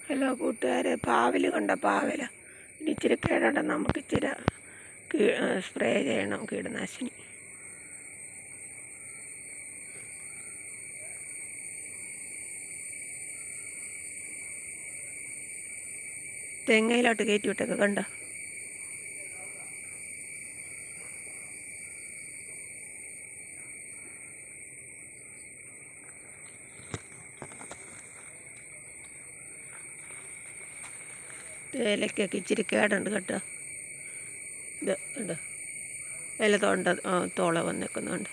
hello കൂട്ടുകാരെ പാവൽ കണ്ട പാവൽ ഇനി ഇച്ചിരി കേടുണ്ട് നമുക്ക് ഇച്ചിരി കീ സ്പ്രേ ചെയ്യണം കീടനാശിനി തെങ്ങയിലോട്ട് കയറ്റി വിട്ടൊക്കെ കണ്ടോ ഏലക്കൊക്കെ ഇച്ചിരി കേടുണ്ട് കേട്ടോ ഇത് ഉണ്ട് ഇല തൊണ്ട ആ, തോള വന്നേക്കുന്നുണ്ട്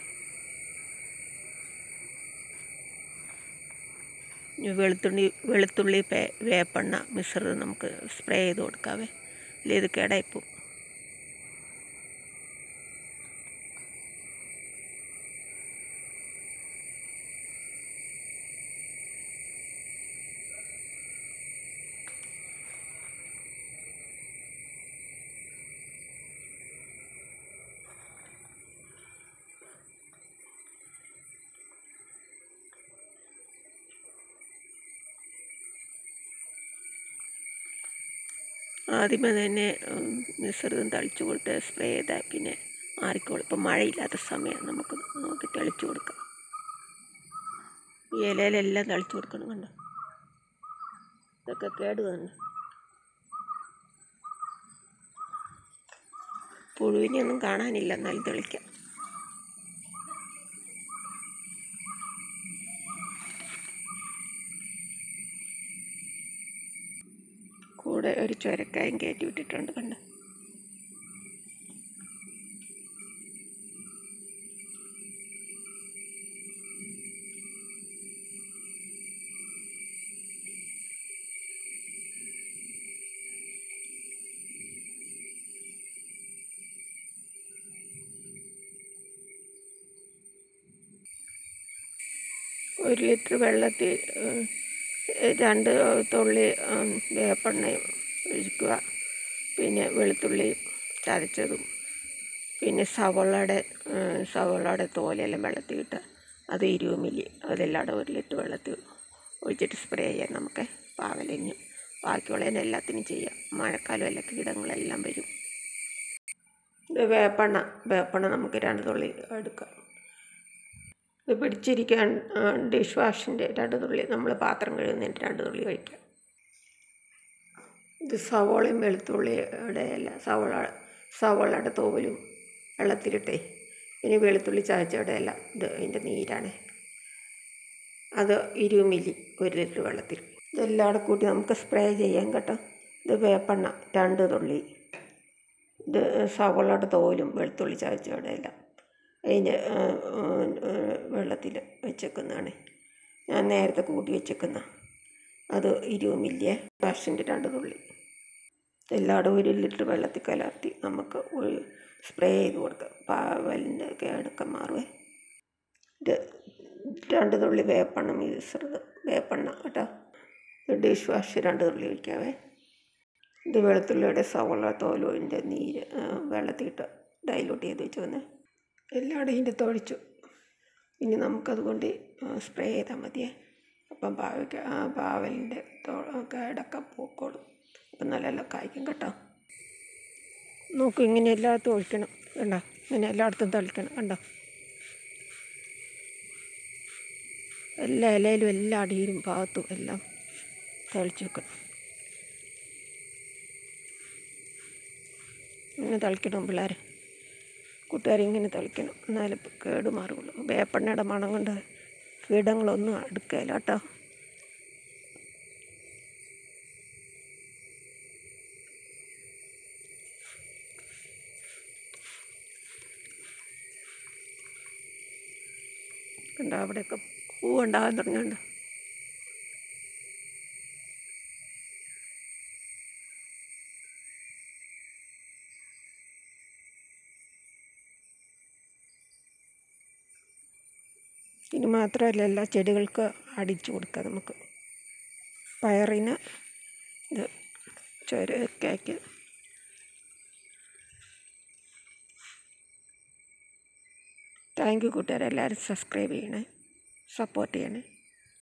ഇനി വെളുത്തുള്ളി വെളുത്തുള്ളി പേ വേപ്പെണ്ണ മിശ്രിതം നമുക്ക് സ്പ്രേ ചെയ്ത് കൊടുക്കാവേ ഇല്ല ഇത് കേടായിപ്പോവും ആദ്യമേ തന്നെ ഉം, മിശ്രിതം തളിച്ചു കൊടുത്ത് സ്പ്രേ ചെയ്താൽ പിന്നെ മാറിക്കോളും ഇപ്പം മഴയില്ലാത്ത സമയം നമുക്ക് നോക്കി തെളിച്ചു കൊടുക്കാം ഈ ഇലയിലെല്ലാം തളിച്ചു കൊടുക്കണം കണ്ടോ ഇതൊക്കെ കേട് തന്നെ പുഴുവിനെയൊന്നും കാണാനില്ല എന്നാലും തെളിക്കാം കൂടെ ഒരു ചുരക്കായും കയറ്റി വിട്ടിട്ടുണ്ട് കണ്ടോ ഒരു ലിറ്റർ വെള്ളത്തിൽ ഉം, രണ്ട് തുള്ളി ഉം, വേപ്പെണ്ണയും ഒഴിക്കുക പിന്നെ വെളുത്തുള്ളി ചതച്ചതും പിന്നെ സവളയുടെ ഉം, സവളയുടെ തോലെല്ലാം വെള്ളത്തിലിട്ട് അത് ഇരുപത് മില്ലി അതെല്ലാം ഒരു ലിറ്റർ വെള്ളത്തിൽ ഒഴിച്ചിട്ട് സ്പ്രേ ചെയ്യാം നമുക്ക് പാവലിനും ബാക്കിയുള്ളതിന് എല്ലാത്തിനും ചെയ്യാം മഴക്കാലം എല്ലാ കീടങ്ങളെല്ലാം വരും ഇത് വേപ്പെണ്ണ വേപ്പെണ്ണ നമുക്ക് രണ്ട് തുള്ളി എടുക്കാം ഇത് പിടിച്ചിരിക്കാൻ ഡിഷ് വാഷിൻ്റെ രണ്ട് തുള്ളി നമ്മൾ പാത്രം കഴുകുന്നതിൻ്റെ രണ്ട് തുള്ളി ഒഴിക്കാം ഇത് സവോളയും വെളുത്തുള്ളിയുടെ അല്ല സവോള സവോളയുടെ തോലും വെള്ളത്തിലിട്ടേ ഇനി വെളുത്തുള്ളി ചതച്ചയുടെ അല്ല ഇത് അതിൻ്റെ നീരാണ് അത് ഇരുപത് മില്ലി ഒരു ലിറ്റർ വെള്ളത്തിൽ ഇതെല്ലാം കൂടെ കൂട്ടി നമുക്ക് സ്പ്രേ ചെയ്യാം കേട്ടോ ഇത് വേപ്പെണ്ണ രണ്ട് തുള്ളി ഇത് സവോളയുടെ തോലും വെളുത്തുള്ളി ചതച്ചയുടെ എല്ലാം അതിൻ്റെ വെള്ളത്തിൽ വെച്ചേക്കുന്നതാണ് ഞാൻ നേരത്തെ കൂട്ടി വെച്ചേക്കുന്ന അത് ഇരുപത് മില്ലിയെ വാഷിൻ്റെ രണ്ട് തുള്ളി എല്ലായിടും ഒരു ലിറ്റർ വെള്ളത്തിൽ കലർത്തി നമുക്ക് ഒരു സ്പ്രേ ചെയ്ത് കൊടുക്കാം പാവലിൻ്റെ ഒക്കെ അടുക്കം മാറുവേ ഇത് രണ്ട് തുള്ളി വേപ്പെണ്ണ മിശ്രിതം വേപ്പെണ്ണ കേട്ടോ ഇത് ഡിഷ് വാഷ് രണ്ട് തുള്ളി ഒഴിക്കാവേ ഇത് വെളുത്തുള്ളിയുടെ സവള തോലോൻ്റെ നീര് ആ, വെള്ളത്തിലിട്ട് ഡൈലൂട്ട് ചെയ്ത് വെച്ച് വന്നേ എല്ലായിടും ഇതിൻ്റെ തൊഴിച്ചു ഇനി നമുക്കതുകൊണ്ട് സ്പ്രേ ചെയ്താൽ മതിയേ അപ്പം പാവയ്ക്ക് ആ പാവലിൻ്റെ കേടൊക്കെ പൂക്കോളും അപ്പം നല്ല നല്ല കായ്ക്കും കേട്ടോ നോക്കൂ ഇങ്ങനെ എല്ലായിടത്തും ഒഴിക്കണം കണ്ടോ ഇങ്ങനെ എല്ലായിടത്തും തളിക്കണം കണ്ടോ എല്ലാ ഇലയിലും എല്ലാ അടിയിലും ഭാഗത്തും എല്ലാം തളിച്ച് വെക്കണം ഇങ്ങനെ തളിക്കണം പിള്ളേരെ കൂട്ടുകാർ ഇങ്ങനെ തളിക്കണം എന്നാലേ ഇപ്പം കേട് മാറുള്ളൂ വേപ്പെണ്ണയുടെ മണം കൊണ്ട് കീടങ്ങളൊന്നും അടുക്കയില്ല കേട്ടോ കണ്ടോ അവിടെയൊക്കെ പൂവുണ്ടാകാൻ തുടങ്ങിയുണ്ട് ഇനി മാത്രമല്ല എല്ലാ ചെടികൾക്ക് അടിച്ചു കൊടുക്കാം നമുക്ക് പയറിന് ഇത് ചുരക്കാക്കി താങ്ക് യു കൂട്ടുകാരെ എല്ലാവരും സബ്സ്ക്രൈബ് ചെയ്യണേ സപ്പോർട്ട് ചെയ്യണേ